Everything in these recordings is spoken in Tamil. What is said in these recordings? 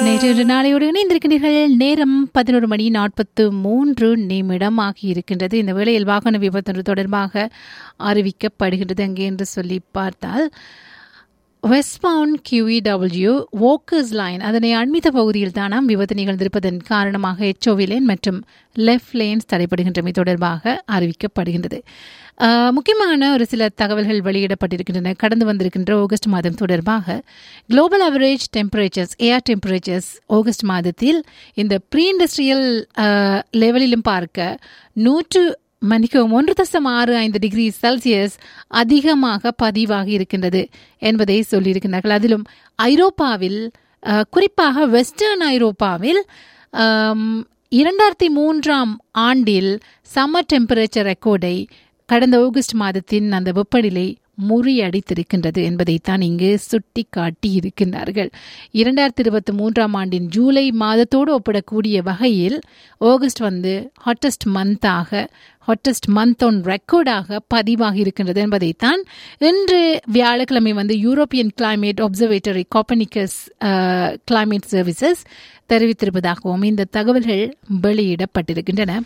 நேற்று இன்று நாளையோடு இணைந்திருக்கின்றீர்கள் நேரம் பதினோரு மணி நாற்பத்து மூன்று நிமிடம் ஆகியிருக்கின்றது இந்த வேளையில் வாகன விபத்தொன்று தொடர்பாக அறிவிக்கப்படுகின்றது அங்கே என்று சொல்லி பார்த்தால் வெஸ்ட்பவுண்ட் கியூஇடபிள்யூ வோக்கர்ஸ் லைன் அதனை அண்மித்த பகுதியில் தானாம் விபத்து நிகழ்ந்திருப்பதன் காரணமாக எச்ஓவி லேன் மற்றும் லெஃப்ட் லேன்ஸ் தடைப்படுகின்றமை தொடர்பாக அறிவிக்கப்படுகின்றது ஆஹ், முக்கியமான ஒரு சில தகவல்கள் வெளியிடப்பட்டிருக்கின்றன கடந்து வந்திருக்கின்ற ஆகஸ்ட் மாதம் தொடர்பாக global average temperatures air temperatures August மாதத்தில் இந்த ப்ரீ இண்டஸ்ட்ரியல் லெவலிலும் பார்க்க நூற்று மன்னிக்கவும் ஒன்று தசம் ஆறு ஐந்து டிகிரி செல்சியஸ் அதிகமாக பதிவாகி இருக்கின்றது என்பதை சொல்லியிருக்கிறார்கள் அதிலும் ஐரோப்பாவில் அஹ், குறிப்பாக வெஸ்டர்ன் ஐரோப்பாவில் ஆம், இரண்டாயிரத்தி மூன்றாம் ஆண்டில் சம்மர் டெம்பரேச்சர் ரெக்கார்டை கடந்த ஆகஸ்ட் மாதத்தின் அந்த வெப்பநிலை முறியடித்திருக்கின்றது என்பதைத்தான் இங்கு சுட்டி காட்டி இருக்கின்றார்கள் இரண்டாயிரத்தி இருபத்தி மூன்றாம் ஆண்டின் ஜூலை மாதத்தோடு ஒப்பிடக்கூடிய வகையில் ஆகஸ்ட் வந்து ஹாட்டஸ்ட் மந்தாக ஹாட்டஸ்ட் மந்த் ஆன் ரெக்கார்டாக பதிவாகி இருக்கின்றது என்பதைத்தான் இன்று வியாழக்கிழமை வந்து European climate observatory Copernicus climate services தெரிவித்திருப்பதாகவும் இந்த தகவல்கள் வெளியிடப்பட்டிருக்கின்றன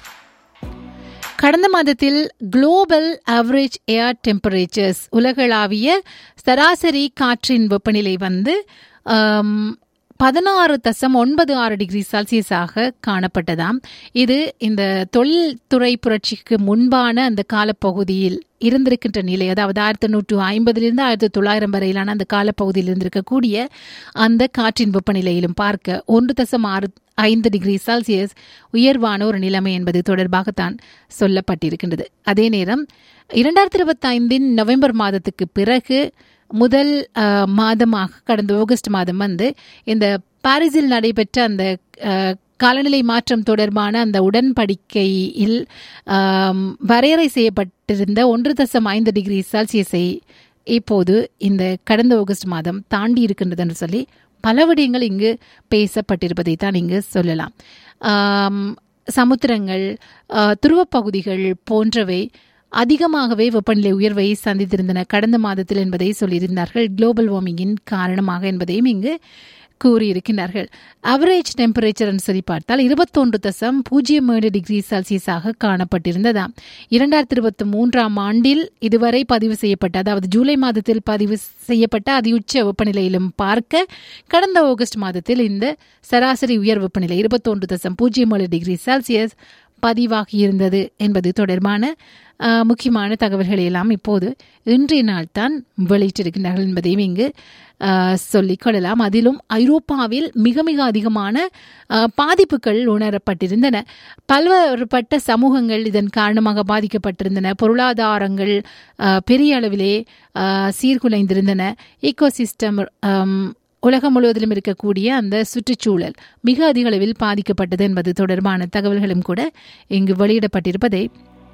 கடந்த மாதத்தில் குளோபல் ஆவரேஜ் ஏர் டெம்பரேச்சர்ஸ் உலகளாவிய சராசரி காற்றின் வெப்பநிலை வந்து ஆம், பதினாறு தசம் ஒன்பது ஆறு டிகிரி செல்சியஸாக காணப்பட்டதாம் இது இந்த தொழில்துறை புரட்சிக்கு முன்பான அந்த காலப்பகுதியில் இருந்திருக்கின்ற நிலை அதாவது ஆயிரத்தி எண்ணூற்று ஐம்பதிலிருந்து ஆயிரத்தி தொள்ளாயிரம் வரையிலான அந்த காலப்பகுதியில் இருந்திருக்கக்கூடிய அந்த காற்றின் வெப்பநிலையிலும் பார்க்க ஒன்று தசம் ஆறு ஐந்து டிகிரி செல்சியஸ் உயர்வான ஒரு நிலைமை என்பது தொடர்பாகத்தான் சொல்லப்பட்டிருக்கின்றது அதே நேரம் இரண்டாயிரத்தி இருபத்தி ஐந்தின் நவம்பர் மாதத்துக்கு பிறகு முதல் அஹ், மாதமாக கடந்த ஆகஸ்ட் மாதம் வந்து இந்த பாரிஸில் நடைபெற்ற அந்த அஹ், காலநிலை மாற்றம் தொடர்பான அந்த உடன்படிக்கையில் ஆம், வரையறை செய்யப்பட்டிருந்த ஒன்று தசம் ஐந்து டிகிரி செல்சியஸை இப்போது இந்த கடந்த ஆகஸ்ட் மாதம் தாண்டி இருக்கின்றது என்று சொல்லி பல விடயங்கள் இங்கு பேசப்பட்டிருப்பதை தான் இங்கு சொல்லலாம் ஆம், சமுத்திரங்கள் ஆ, துருவப்பகுதிகள் போன்றவை அதிகமாகவே வெப்பநிலை உயர்வை சந்தித்திருந்தன கடந்த மாதத்தில் என்பதை சொல்லியிருந்தார்கள் குளோபல் வார்மிங்கின் காரணமாக என்பதையும் இங்கு கூறியிருக்கிறார்கள் அவரேஜ் டெம்பரேச்சர் சொல்லி பார்த்தால் இருபத்தொன்று தசம் பூஜ்ஜியம் ஏழு டிகிரி செல்சியஸாக காணப்பட்டிருந்ததாம் இரண்டாயிரத்தி இருபத்தி மூன்றாம் ஆண்டில் இதுவரை பதிவு செய்யப்பட்ட அதாவது ஜூலை மாதத்தில் பதிவு செய்யப்பட்ட அதியுச்ச வெப்பநிலையிலும் பார்க்க கடந்த ஆகஸ்ட் மாதத்தில் இந்த சராசரி உயர் வெப்பநிலை இருபத்தொன்று தசம் பூஜ்ஜியம் ஏழு டிகிரி செல்சியஸ் பதிவாகியிருந்தது என்பது தொடர்பான ஆஹ், முக்கியமான தகவல்களை எல்லாம் இப்போது இன்றைய நாள் தான் வெளியிட்டிருக்கின்றார்கள் என்பதையும் இங்கு ஆஹ், சொல்லிக் கொள்ளலாம் அதிலும் ஐரோப்பாவில் மிக மிக அதிகமான ஆஹ், பாதிப்புகள் உணரப்பட்டிருந்தன பல்வேறுபட்ட சமூகங்கள் இதன் காரணமாக பாதிக்கப்பட்டிருந்தன பொருளாதாரங்கள் ஆஹ், பெரிய அளவிலே ஆஹ், சீர்குலைந்திருந்தன ஈகோசிஸ்டம் உலகம் முழுவதிலும் இருக்கக்கூடிய அந்த சுற்றுச்சூழல் மிக அதிக அளவில் பாதிக்கப்பட்டது என்பது தொடர்பான தகவல்களும் கூட இங்கு வெளியிடப்பட்டிருப்பதை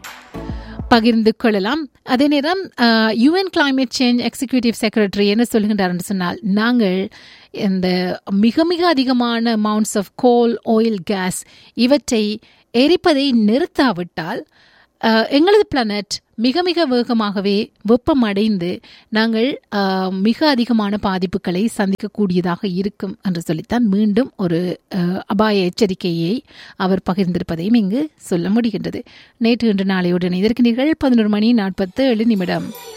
பகிர்ந்து கொள்ளலாம் அதே நேரம் UN climate change executive secretary என்ன சொல்கின்றார் என்று சொன்னால் நாங்கள் இந்த மிக மிக அதிகமான amounts of coal oil gas இவற்றை எரிப்பதை நிறுத்தாவிட்டால் அஹ், எங்களது பிளானட் மிக மிக வேகமாகவே வெப்பமடைந்து நாங்கள் அஹ், மிக அதிகமான பாதிப்புகளை சந்திக்கக்கூடியதாக இருக்கும் என்று சொல்லித்தான் மீண்டும் ஒரு அஹ், அபாய எச்சரிக்கையை அவர் பகிர்ந்திருப்பதையும் இங்கு சொல்ல முடிகின்றது நேற்று இன்று நாளையோடு இணைந்திருக்கிறீர்கள் பதினோரு மணி நாற்பத்து ஏழு நிமிடம்